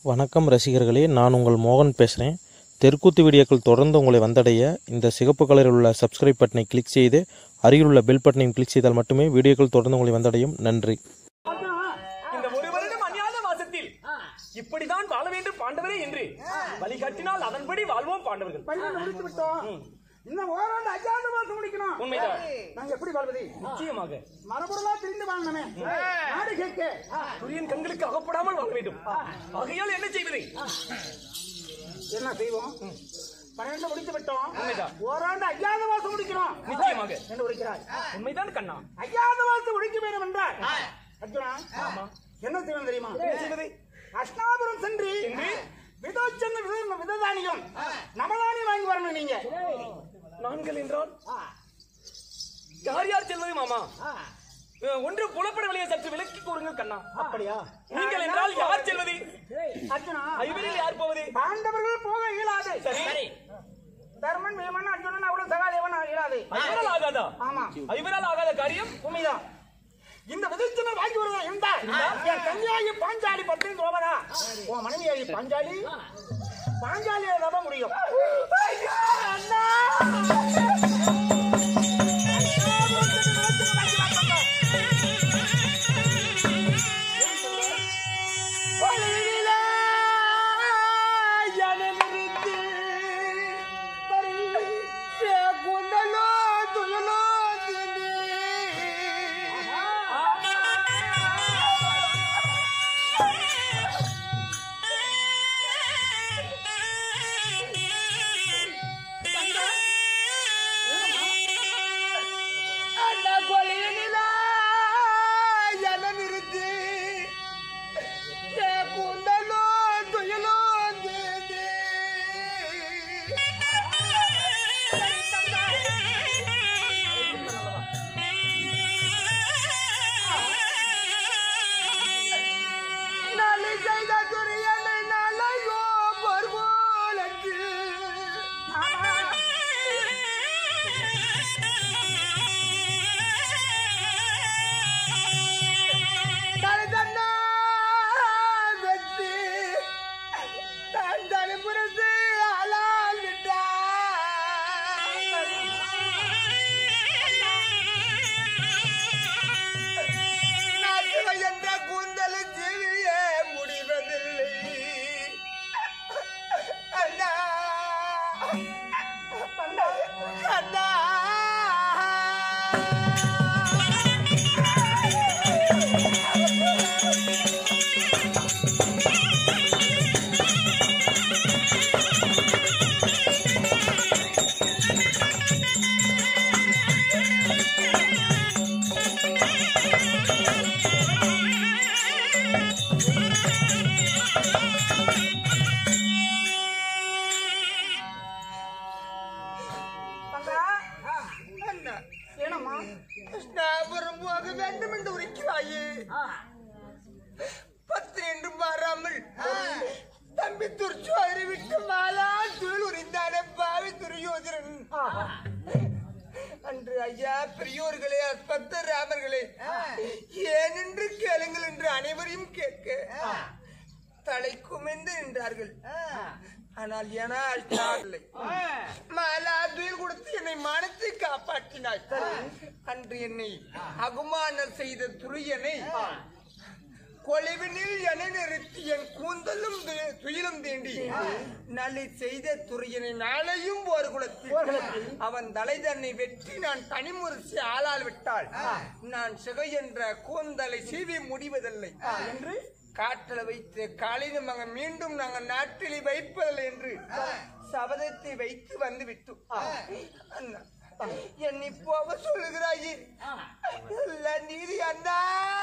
வணக்கம் ரசிகர்களே நான் உங்கள் மோகன் பேசுகிறேன் தெற்குத்து வீடியோக்கள் தொடர்ந்து உங்களை வந்தடைய இந்த சிகப்பு கலரில் உள்ள சப்ஸ்கிரைப் பட்டனை கிளிக் செய்து அருகில் உள்ள பெல் பட்டனையும் கிளிக் செய்தால் மட்டுமே வீடியோக்கள் தொடர்ந்து உங்களை வந்தடையும் நன்றி இந்த ஒரு வருடம் அந்நியாத மாசத்தில் இப்படிதான் வாழ வேண்டும் பாண்டவரே என்று வழிகாட்டினால் அதன்படி வாழ்வோம் பாண்டவர்கள் பையனை முடித்து விட்டோம் இன்னும் ஓராண்டு அஜாத மாசம் முடிக்கணும் உண்மைதான் நாங்க எப்படி வாழ்வது நிச்சயமாக மரபொருளா தெரிந்து வாங்கணுமே நாடு கேட்க துரியன் கண்களுக்கு அகப்படாமல் வாழ வேண்டும் ஆகையால் என்ன செய்வது என்ன செய்வோம் பன்னெண்டு முடித்து விட்டோம் உண்மைதான். ஓராண்டு அஜாத மாசம் முடிக்கணும் நிச்சயமாக. என்று உரைக்கிறார் உண்மைதான் கண்ணா அஜாத மாசம் முடிக்க வேண்டும் என்றால் அர்ஜுனா என்ன செய்யணும் தெரியுமா என்ன செய்வது அஷ்டாபுரம் சென்று சென்று? விதோச்சங்க வித- விததானியம் நவதானியம் வாங்கி வரணும் நீங்க நான்கள் என்றால் யார் யார் செல்வது மாமா அஹ், ஒன்று புலப்படவில்லையே சற்று விலக்கி கூறுங்கள் கண்ணா அப்படியா நீங்கள் என்றால் யார் செல்வது அர்ஜுனா ஐவரில் யார் போவது பாண்டவர்கள் போக இயலாது சரி தர்மன் பீமன் அர்ஜுனன் அவ்வளவு சகாதேவன் இயலாது ஐவரால் ஆகாதா ஆமா ஐவரால் ஆகாத காரியம் உண்மைதான் இந்த விதச்சனர் வாங்கி வருவதா இருந்தா என் தங்கையாகி பாஞ்சாலி பத்தினி துரோபதா உன் மனைவியாகி பாஞ்சாலி பாஞ்சாலியை நம்ப முடியும் அண்ணா! ஒளியிலே ஜனமிருத்து பரிசே குண்டலோ துயலோ தினி. அண்ணா கொலையினிலே ஜனமிருத்து ஏ குண்டலோ துயலோ தினி. நாளை செய்த துரியனை நாளையோ பொறுபோலத்து. தனதன்னா வெற்றி, தன் தனிப்புறத்து அலால் விட்டார். நாட்டுவ என்ற கூந்தல் ஜீவியே முடிவதில்லை அண்ணா அண்ணா அண்ணா தங்கா அண்ணா ஏனம்மா கிருஷ்ணாபுரம் போக வேண்டும் என்று உரைக்கிறாயே பத்து என்று மாறாமல் தம்பி துர்ச்சோதரி விட்டு மாலா துள் உரிந்தானே பாவி துரியோதரன் அன்று ஐயா பெரியோர்களே அற்பத்த ராமர்களே ஏனென்று கேளுங்கள் என்று அனைவரையும் கேட்க தலை குமைந்து நின்றார்கள் ஆனால் எனால் தாழலை மாலா துயில் கொடுத்து என்னை மானத்தை காப்பாற்றினாய் அன்று என்னை அகுமானம் செய்த துரியனை கொலைவினில் என நிறுத்தி என் கூந்தலும் து- துயிலும் தீண்டி நலி செய்த துரியனை நாளையும் ஒரு குலத்தில் அவன் தலை தன்னை வெற்றி நான் தனிமுறிச்சு ஆளால் விட்டால் நான் சிகை என்ற கூந்தலை சீவி முடிவதில்லை என்று காற்றல வைத்து காலையில் நாங்கள் மீண்டும் நாங்கள் நாட்டில் வைப்பதில்லை என்று சபதத்தை வைத்து வந்து விட்டோம் அண்ணா, என்னை போக சொல்லுகிறாயே இல்ல நீதி அண்ணா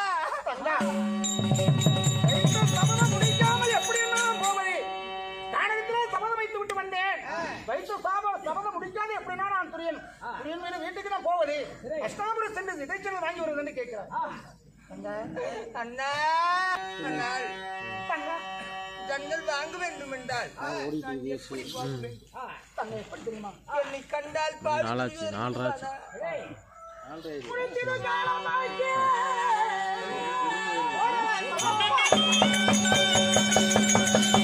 சபதம் முடிக்காமல் எப்படி நான் போவது நாடகத்திலே சபதம் வைத்து விட்டு வந்தேன் வைத்த சாப சபதம் முடிக்காது எப்படின்னா நான் துரியன் துரியன் மீது வீட்டுக்கு நான் போவது அஷ்டாபுரம் சென்று இடைச்சல் வாங்கி வருவது என்று கேட்கிறேன் அண்ணா அண்ணாள் அண்ணா ஜன்னல் வாங்க வேண்டும் என்றால் நான் எப்படி போவேன்? தன்னை எப்படி தெரியுமா? என்னை கண்டால் பாவி நாளாச்சு, துரியன் நாலராச்சு. இருப்பானா? முடித்திடு காலமாக்கி. ஓ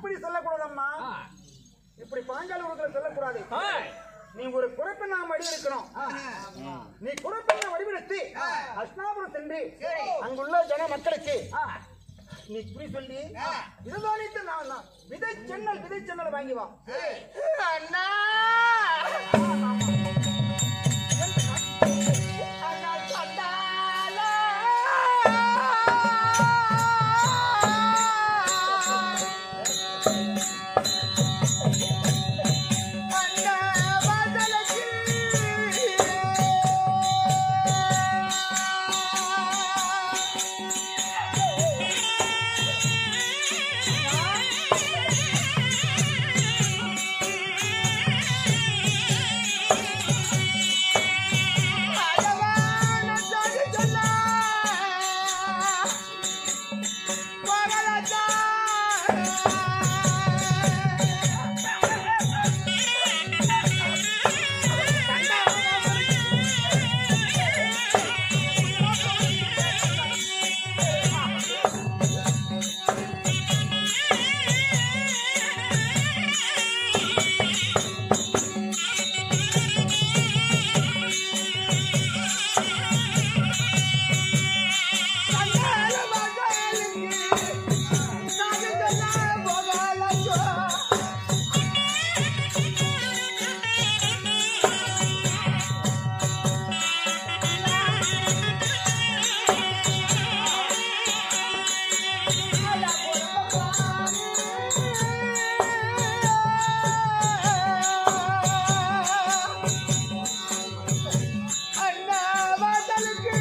அப்படி சொல்லக்கூடாதம்மா இப்படி பாஞ்சாலி உலகத்துல சொல்லக்கூடாது ஆ, நீ ஒரு குறைப்பெண்ணா வடி இருக்கணும் நீ குறைப்பெண்ணா வடிவெடுத்து அஸ்னாபுரம் சென்று அங்குள்ள ஜன மக்களுக்கு நீ இப்படி சொல்லி இதுதானித்து நான் நான் விதை சென்னல் விதை சென்னல் வாங்கி வா அண்ணா அண்ணா சண்டாளா. அண்ணா வாசலுக்கு. அழகான ஜாதி சொன்னா. மகளா அண்ணா வாசலுக்கு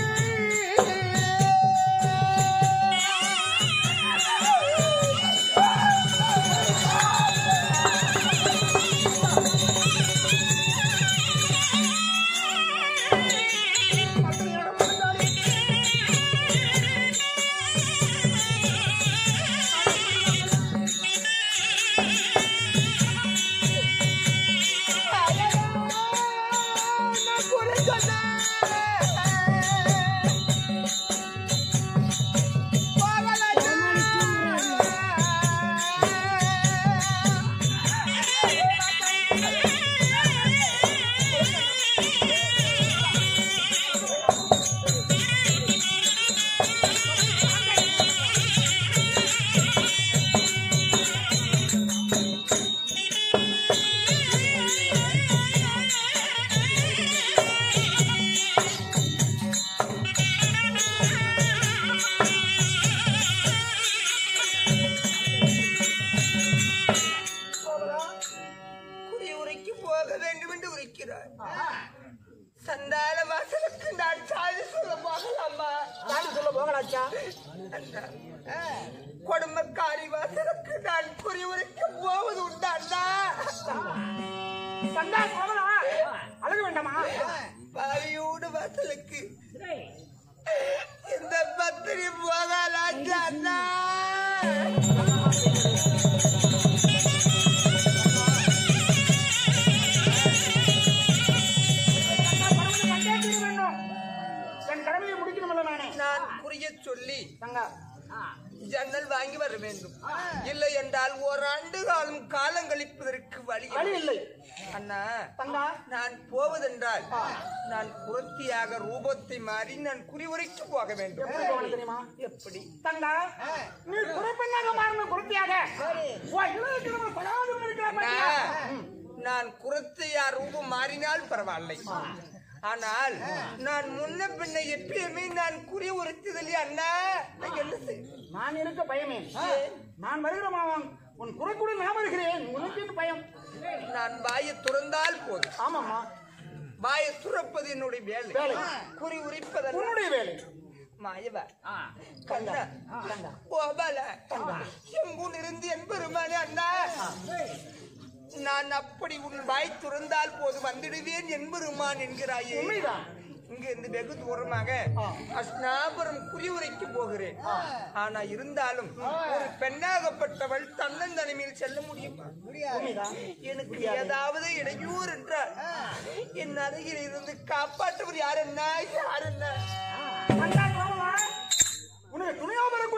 குடி உரைக்கு போக வேண்டும் என்று உரைக்கிறார் சந்தான வாசலுக்கு நான் சாதி சொல்ல போகலாமா சாமி சொல்ல போகலாச்சா அண்ணா, கொடுமக்காரி வாசலுக்கு நான் குறி உரைக்க போவது உண்டு அண்ணா சந்தா போகலாம் அழக வேண்டாமா பாவியோடு வாசலுக்கு இந்த பத்திரி போகலாச்சு அண்ணா கண்டே தீர வேண்டும் என் கடமையை முடிக்கணும்ல நானே நான் குறிய சொல்லி தங்கா ஜன்னல் வாங்கி வர வேண்டும் இல்லை என்றால் ஓராண்டு காலம் காலம் கழிப்பதற்கு வழி வழி இல்லை அண்ணா தங்கா நான் போவதென்றால் நான் குரத்தியாக ரூபத்தை மாறி நான் குறிவுரைக்கு போக வேண்டும் எப்படி போகணும் தெரியுமா எப்படி தங்கா நீ குறைப்பெண்ணாக மாறின குறைத்தியாக உன் இளையக்கிழமை படாதும் இருக்கிற அண்ணா, பாத்தியா? நான் குரத்தையா ரூபம் மாறினால் பரவாயில்லை ஆனால் நான் முன்ன பின்ன எப்பயுமே நான் குறி உரைத்ததில்லை அண்ணா நான் என்ன செய்ய நான் இருக்க பயமே நான் வருகிற மாவன் உன் குறை கூட நான் வருகிறேன் உனக்கு என்ன பயம் நான் வாயை துறந்தால் போதும் ஆமாம்மா வாயை துறப்பது என்னுடைய வேலை வேலை. குறி உரைப்பதல்ல உன்னுடைய வேலை மாயவ கண்ணா கோபால எம்புன் இருந்து என் பெருமானே அண்ணா நான் அப்படி உன் வாய் துறந்தால் போது வந்துடுவேன் என்பெருமான் என்கிறாயே உண்மைதான். இங்க இருந்து வெகு தூரமாக அஸ்னாபுரம் குறிவுரைக்கு போகிறேன் ஆனா இருந்தாலும் ஒரு பெண்ணாகப்பட்டவள் தன்னந்தனிமையில் செல்ல முடியுமா உண்மைதான். எனக்கு ஏதாவது இடையூறு என்றால் என் அருகில் இருந்து காப்பாற்றுவர் யார் என்ன யார் என்ன அண்ணா கோபமா உனக்கு துணையா வரக்கூடிய யாத்திரை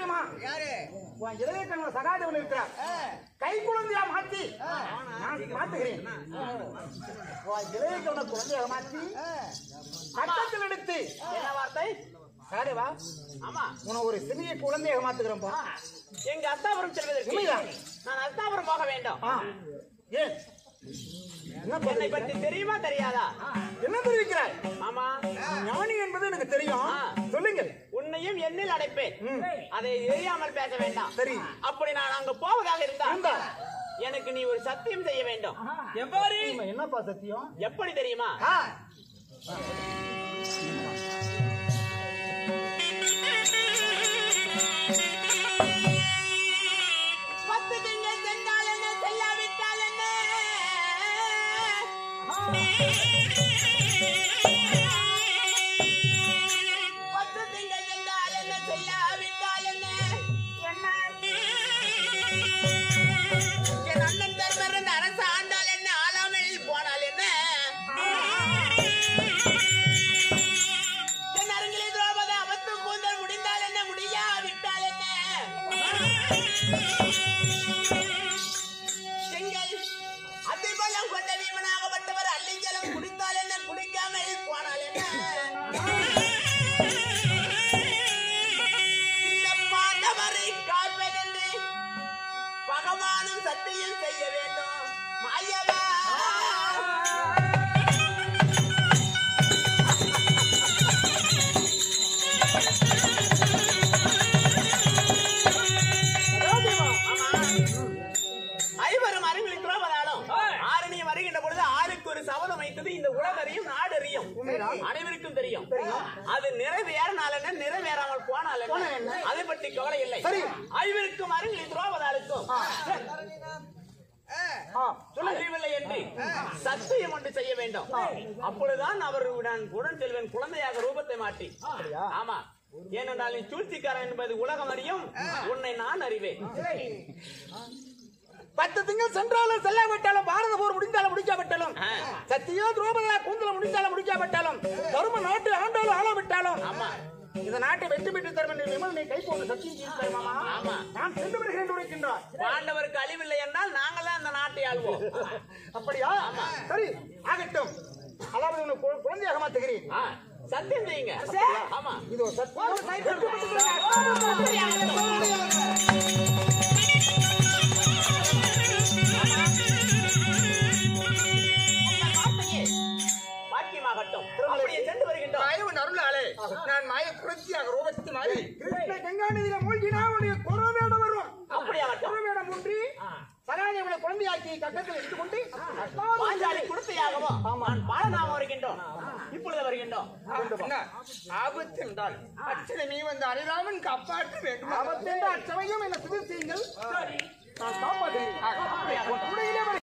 தெரியுமா யாரு உன் இளைய கணவன் சகாதேவன் இருக்கிறார் கை குழந்தையா மாத்தி நான் மாத்துகிறேன் உன் இளைய கணவன் குழந்தையாக மாத்தி பட்டத்தில் எடுத்து என்ன வார்த்தை சகாதேவா ஆமா உன ஒரு சிறிய குழந்தையாக மாத்துகிறோம்பா எங்க அஸ்தாபுரம் செல்வதற்கு உண்மைதான். நான் அஸ்தாபுரம் போக வேண்டும் ஆ. ஏன் என்ன என்னை பண்ணி பற்றி தெரியுமா தெரியாதா என்ன தெரிவிக்கிறாய் ஆமா ஞானி என்பது எனக்கு தெரியும் ஆ. சொல்லுங்கள் உன்னையும் எண்ணில் அடைப்பேன் ம். அதை தெரியாமல் பேச வேண்டாம் சரி. அப்படி நான் அங்க போவதாக இருந்தா இருந்தா. எனக்கு நீ ஒரு சத்தியம் செய்ய வேண்டும் எவ்வாறு உண்மை என்னப்பா சத்தியம் எப்படி தெரியுமா ஆ. பத்து திங்கள் சென்றால் என்ன செல்லாவிட்டால் என்ன பத்து திங்கள் சென்றால் என்ன செல்லாவிட்டால் என்ன என்ன என் அண்ணன் தர்மர் இந்த அரசு ஆண்டால் என்ன ஆளாமல் போனால் என்ன என் அருகிலே திரௌபதி அவத்து கூந்தல் முடிந்தால் என்ன முடியாவிட்டால் என்ன செங்கல் அதிபலம் கொண்ட வீமனாகப்பட்டவர் அள்ளிஞ்சலம் குடித்தால் என்ன குடிக்காமல் போனால் என்ன இந்த பாண்டவரை காப்பேன் என்று பகவானும் சத்தியம் செய்ய வேண்டும் மாயவா ஆமா. ஐவரும் அருகில் துறவதாலும் ஆரணி வருகின்ற பொழுது ஆறுக்கு ஒரு சபதம் வைத்தது இந்த உலகறியும் நாடறியும் அனைவருக்கும் தெரியும் அது நிறைவேறினால் என்ன நிறைவேறாமல் போனால் என்ன அதை பற்றி கவலை இல்லை ஐவருக்கும் அருகில் துறவதாலுக்கும் ஆ. அறிவில்லை என்று சத்தியம் ஒன்று செய்ய வேண்டும் அப்பொழுதுதான் அவர் நான் உடன் செல்வன் குழந்தையாக ரூபத்தை மாற்றி ஆமா ஏனென்றால் நீ சூழ்ச்சிக்காரன் என்பது உலகம் அறியும் உன்னை நான் அறிவேன் பத்து திங்கள் சென்றாலும் செல்லாவிட்டாலும் பாரத போர் முடிந்தாலும் முடிக்காவிட்டாலும் ஆ. சத்தியோ துரோபதா கூந்தல முடிந்தாலும் முடிக்காவிட்டாலும் தர்ம நாட்டு ஆண்டாலும் ஆளாவிட்டாலும் ஆமா இந்த நாட்டை வெற்றி பெற்று தரும் என்று விமல் நீ கை போட்டு சத்தியம் செய்து தருமாமா ஆமா. நான் சென்று வருகிறேன் என்று உரைக்கின்றார் பாண்டவருக்கு அழிவில்லை என்றால் நாங்கள் தான் அந்த நாட்டை ஆள்வோம் அப்படியா சரி ஆகட்டும் அதாவது உன்னை கு- குழந்தையாக மாத்துகிறேன் ஆ, சத்தியம் செய்யுங்க ஆமா இது ஒரு சத்தியம் வெற்றி பெற்று பாக்கியமாகட்டும் அப்படியே சென்று வருகின்றோம் மாயவன் அருளாலே நான் மாய குரத்தியாக ரூபத்தி மாறி கிருஷ்ண கங்காநதியில மூழ்கினா உன்னுடைய குறவேடம் வரும் அப்படியாகட்டும் குறவேடம் ஒன்றி சகாதேவனை குழந்தையாக்கி கட்டத்தில் எடுத்துக்கொண்டு பாஞ்சாலி குடுத்தையாகவும் நான் பாலனாக வருகின்றோம் இப்பொழுது வருகின்றோம் என்ன? ஆபத்து என்றால் அச்சனை நீ வந்து அரிராமன் காப்பாற்ற வேண்டும் அவத்தென்ற அச்சமயம் என்ன சுதி செய்யுங்கள்